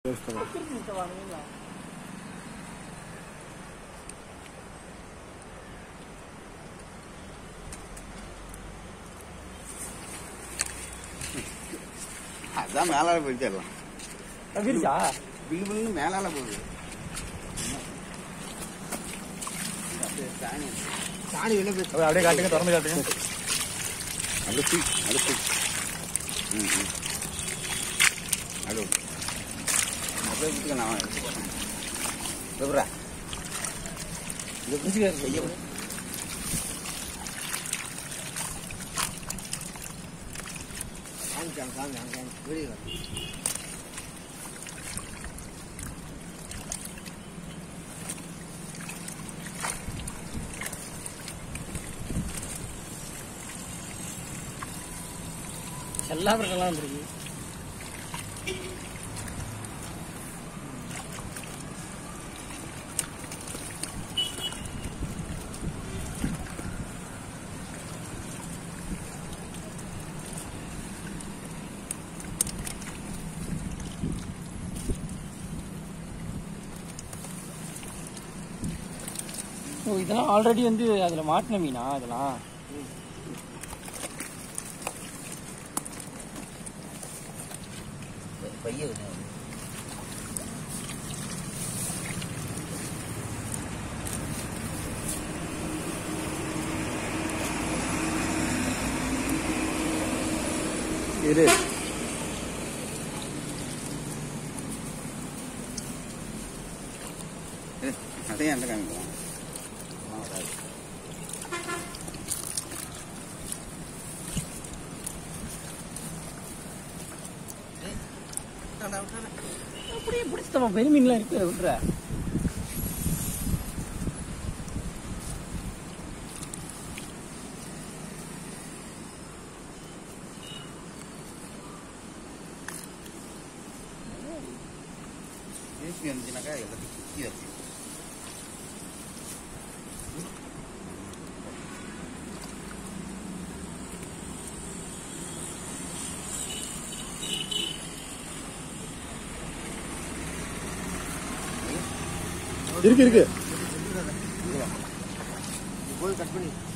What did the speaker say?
அதான் மேலால போயிடுச்சிடலாம் தவிர்ச்சா பில்லு பில்லுன்னு மேலால போகுது அப்படியே சாணி சாணி வெளில போய் அப்படியே காட்டுங்க திறந்து காட்டுங்க அடுத்து அடுத்து ம் ம் அடு அப்படியே விட்டுக்க நான் எடுத்துக்கிறேன் எப்படா இது பிடிச்சிக்க செய்ய காமிச்சாங்க காமிச்சாங்க காமிச்சு வெளியே எல்லா பிரச்சனைலாம் வந்துருக்கு ஓ இதெல்லாம் ஆல்ரெடி வந்து அதில் மாட்டின மீனா இதெல்லாம் பைய இரு அதையும் அந்த காமிக்கலாம் அப்படியே பிடிச்சதம்மா பெரிய மீன்லாம் இருக்கு விட்ற ஏசி வந்துச்சுனாக்கா எல்லாத்தையும் சுற்றி வச்சு இருக்கு இருக்கு போய் கட் பண்ணி